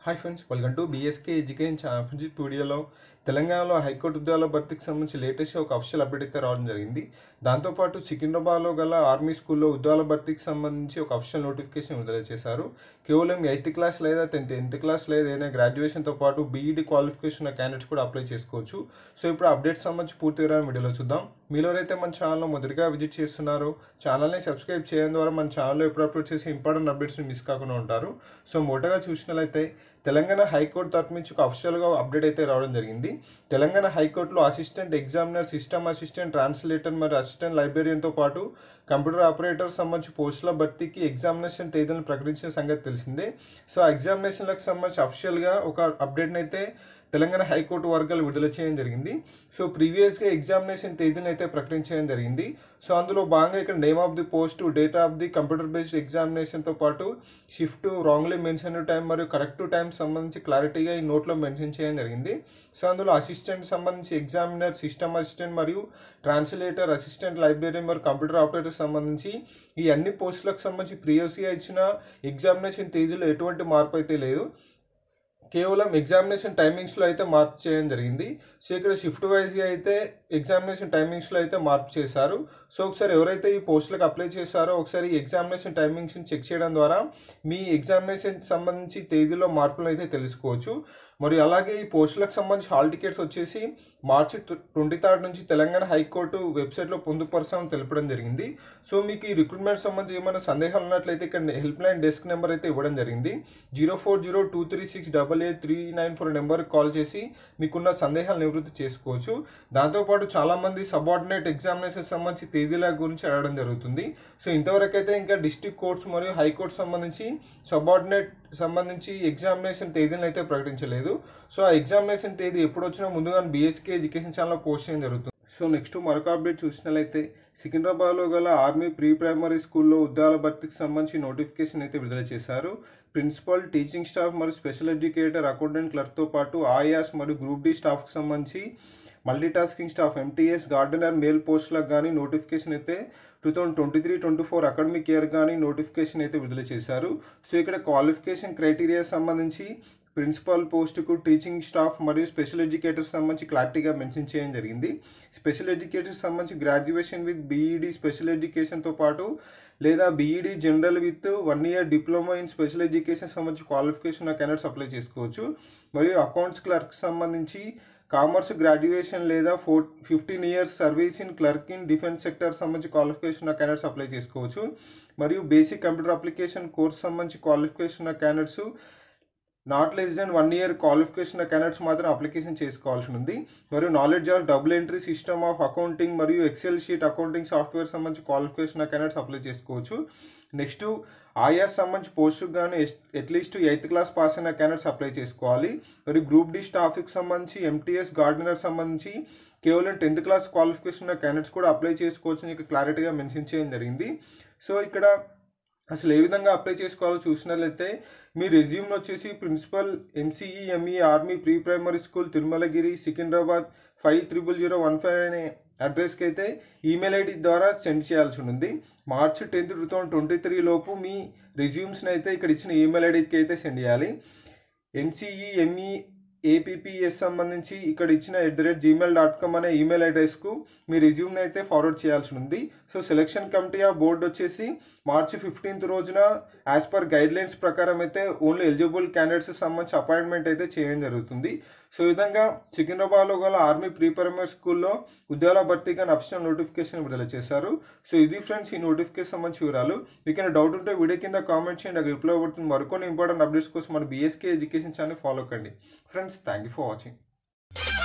hi friends welcome to BSK education championship వీడియోలో తెలంగాణలో high court ఉద్యోగాల భర్తీకి సంబంధించి లేటెస్ట్ ఒక అఫీషియల్ అప్డేట్ అయితే రావడం జరిగింది దాంతోపాటు సికింద్రాబాద్లో గల ఆర్మీ స్కూల్లో ఉద్యోగాల భర్తీకి సంబంధించి ఒక అఫీషియల్ నోటిఫికేషన్ విడుదల చేశారు కేవలం ఎయిత్ క్లాస్ లేదా టెన్త్ టెన్త్ క్లాస్ లేదా ఏదైనా గ్రాడ్యుయేషన్తో పాటు బీఈడి క్వాలిఫికేషన్ ఉన్న క్యాండిడేట్స్ కూడా అప్లై చేసుకోవచ్చు సో ఇప్పుడు అప్డేట్స్ సంబంధించి పూర్తి వివరాలు వీడియోలో చూద్దాం మీలో అయితే మన ఛానల్లో మొదటిగా విజిట్ చేస్తున్నారో ఛానల్ని సబ్స్క్రైబ్ చేయడం ద్వారా మన ఛానల్లో ఎప్పుడు అప్లోడ్ చేసి ఇంపార్టెంట్ అప్డేట్స్ మిస్ కాకుండా ఉంటారు సో మొదటగా చూసినట్లయితే తెలంగాణ హైకోర్టు తరపు నుంచి ఒక అఫిషియల్గా అప్డేట్ అయితే రావడం జరిగింది తెలంగాణ హైకోర్టులో assistant examiner system assistant translator మరియు అసిస్టెంట్ లైబ్రేరియన్తో పాటు కంప్యూటర్ ఆపరేటర్ సంబంధించి పోస్టుల భర్తీకి ఎగ్జామినేషన్ తేదీలను ప్రకటించిన సంగతి తెలిసిందే సో ఆ ఎగ్జామినేషన్లకు సంబంధించి అఫిషియల్గా ఒక అప్డేట్ని అయితే తెలంగాణ హైకోర్టు వర్గాలు విడుదల చేయడం జరిగింది సో ప్రీవియస్గా ఎగ్జామినేషన్ తేదీని అయితే ప్రకటించడం జరిగింది సో అందులో భాగంగా ఇక్కడ name of the post date of the computer based ఎగ్జామినేషన్తో పాటు షిఫ్ట్ రాంగ్లీ మెన్షన్ టైం మరియు కరెక్ట్ టైం సంబంధించి క్లారిటీగా ఈ నోట్లో మెన్షన్ చేయడం జరిగింది సో అందులో అసిస్టెంట్ సంబంధించి ఎగ్జామినర్ సిస్టమ్ అసిస్టెంట్ మరియు ట్రాన్స్లేటర్ అసిస్టెంట్ లైబ్రరీ మరియు కంప్యూటర్ ఆపరేటర్ సంబంధించి ఈ అన్ని పోస్టులకు సంబంధించి ప్రీవియస్గా ఇచ్చిన ఎగ్జామినేషన్ తేదీలో ఎటువంటి మార్పు అయితే లేదు కేవలం ఎగ్జామినేషన్ టైమింగ్స్లో అయితే మార్పు చేయడం జరిగింది సో ఇక్కడ షిఫ్ట్ వైజ్గా అయితే ఎగ్జామినేషన్ టైమింగ్స్లో అయితే మార్పు చేశారు సో ఒకసారి ఎవరైతే ఈ పోస్టులకు అప్లై చేశారో ఒకసారి ఈ ఎగ్జామినేషన్ టైమింగ్స్ని చెక్ చేయడం ద్వారా మీ ఎగ్జామినేషన్ సంబంధించి తేదీలో మార్పులు అయితే తెలుసుకోవచ్చు మరియు అలాగే ఈ పోస్టులకు సంబంధించి హాల్ టికెట్స్ వచ్చేసి మార్చి ట్వంటీ థర్డ్ నుంచి తెలంగాణ హైకోర్టు వెబ్సైట్లో పొందుపరచామని తెలపడం జరిగింది సో మీకు ఈ రిక్రూట్మెంట్ సంబంధించి ఏమైనా సందేహాలు ఉన్నట్లయితే ఇక్కడ హెల్ప్ లైన్ డెస్క్ నెంబర్ అయితే ఇవ్వడం జరిగింది zero four zero two three six double eight three nine four నెంబర్కి కాల్ చేసి మీకున్న సందేహాలు నివృత్తి చేసుకోవచ్చు దాంతోపాటు చాలామంది సబార్డినేట్ ఎగ్జామినేషన్ సంబంధించి తేదీల గురించి అడగడం జరుగుతుంది సో ఇంతవరకు అయితే ఇంకా డిస్ట్రిక్ట్ కోర్ట్స్ మరియు హైకోర్టు సంబంధించి సబార్డినేట్ సంబంధించి ఎగ్జామినేషన్ తేదీలను అయితే ప్రకటించలేదు సో ఆ ఎగ్జామినేషన్ తేదీ ఎప్పుడు వచ్చినా ముందుగా బీఎస్కే ఎడ్యుకేషన్ ఛానల్లో పోస్ట్ చేయడం జరుగుతుంది సో నెక్స్ట్ మరొక అప్డేట్ చూసినట్లయితే సికింద్రాబాద్లో గల ఆర్మీ ప్రీ ప్రైమరీ స్కూల్లో ఉద్యోగాల భర్తీకి సంబంధించి నోటిఫికేషన్ అయితే విడుదల చేశారు ప్రిన్సిపల్ టీచింగ్ స్టాఫ్ మరియు స్పెషల్ ఎడ్యుకేటర్ అకౌంటెంట్ క్లర్క్తో పాటు ఆయాస్ మరియు గ్రూప్ డి స్టాఫ్కి సంబంధించి multi tasking staff MTS gardener male పోస్టులకు కానీ నోటిఫికేషన్ అయితే two thousand twenty three twenty four academic year కానీ నోటిఫికేషన్ అయితే విడుదల చేశారు సో ఇక్కడ క్వాలిఫికేషన్ క్రైటీరియా సంబంధించి ప్రిన్సిపల్ పోస్టుకు టీచింగ్ స్టాఫ్ మరియు స్పెషల్ ఎడ్యుకేటర్స్ సంబంధించి క్లారిటీగా మెన్షన్ చేయడం జరిగింది స్పెషల్ ఎడ్యుకేటర్స్ సంబంధించి గ్రాడ్యుయేషన్ విత్ బీఈడి స్పెషల్ ఎడ్యుకేషన్తో పాటు లేదా BEd general with one year diploma in special education సంబంధించి క్వాలిఫికేషన్ క్యాండిడేట్స్ అప్లై చేసుకోవచ్చు మరియు అకౌంట్స్ క్లర్క్ సంబంధించి కామర్స్ గ్రాడ్యుయేషన్ లేదా four fifteen years service in clerk in defence sector సంబంధించి క్వాలిఫికేషన్ క్యాండిడేట్స్ అప్లై చేసుకోవచ్చు మరియు బేసిక్ కంప్యూటర్ అప్లికేషన్ కోర్స్ సంబంధించి qualification candidates not less than one year qualification candidates మాత్రం application చేసుకోవాల్సి ఉంది మరియు knowledge of double entry system of accounting మరియు excel sheet accounting software సంబంధించి క్వాలిఫికేషన్ క్యాండిడేట్స్ అప్లై చేసుకోవచ్చు నెక్స్ట్ ఆయాస్ సంబంధించి పోస్టుకు కానీ అట్లీస్ట్ ఎయిత్ క్లాస్ పాస్ అయిన క్యాండిడేట్స్ అప్లై చేసుకోవాలి మరియు గ్రూప్ డి స్టాఫ్కి సంబంధించి ఎంటీఎస్ గార్డెనర్ సంబంధించి కేవలం టెన్త్ క్లాస్ క్వాలిఫికేషన్ ఉన్న క్యాండిడేట్స్ కూడా అప్లై చేసుకోవచ్చు అని క్లారిటీగా మెన్షన్ చేయడం జరిగింది సో ఇక్కడ అసలు ఏ విధంగా అప్లై చేసుకోవాలో చూసినట్లయితే మీ రెజ్యూమ్లో వచ్చేసి principal NCE ME army pre primary school Tirumalagiri Secunderabad five triple zero one five అనే అడ్రస్కి అయితే ఈమెయిల్ ఐడి ద్వారా సెండ్ చేయాల్సి ఉంది March tenth two thousand twenty three లోపు మీ రెజ్యూమ్స్ని అయితే ఇక్కడ ఇచ్చిన ఈమెయిల్ ఐడికి అయితే సెండ్ చేయాలి ఎన్సీఈ ఎంఈ ఏపీపీఎస్ సంబంధించి ఇక్కడ ఇచ్చిన at the rate Gmail dot com అనే ఈమెయిల్ అడ్రస్కు మీ రెజ్యూమ్ని అయితే ఫార్వర్డ్ చేయాల్సి ఉంది సో సెలక్షన్ కమిటీ ఆ బోర్డు వచ్చేసి మార్చి ఫిఫ్టీన్త్ రోజున యాజ్ పర్ గైడ్ లైన్స్ ప్రకారం అయితే ఓన్లీ ఎలిజిబుల్ క్యాండిడేట్స్ సంబంధించి అపాయింట్మెంట్ అయితే చేయడం జరుగుతుంది సో ఈ విధంగా సికింద్రాబాద్లో గల ఆర్మీ ప్రీ ప్రైమరీ స్కూల్లో ఉద్యోగాల భర్తీగా అఫీషియల్ నోటిఫికేషన్ విడుదల చేశారు సో ఇది ఫ్రెండ్స్ ఈ నోటిఫికేషన్ సంబంధించి వివరాలు మీకు డౌట్ ఉంటే వీడియో కింద కామెంట్ చేయండి అది రిప్లై అవుతుంది మరికొన్ని ఇంపార్టెంట్ అప్డేట్స్ కోసం మన బీఎస్కే ఎడ్యుకేషన్ ఛానల్ ఫాలో కండి friends thank you for watching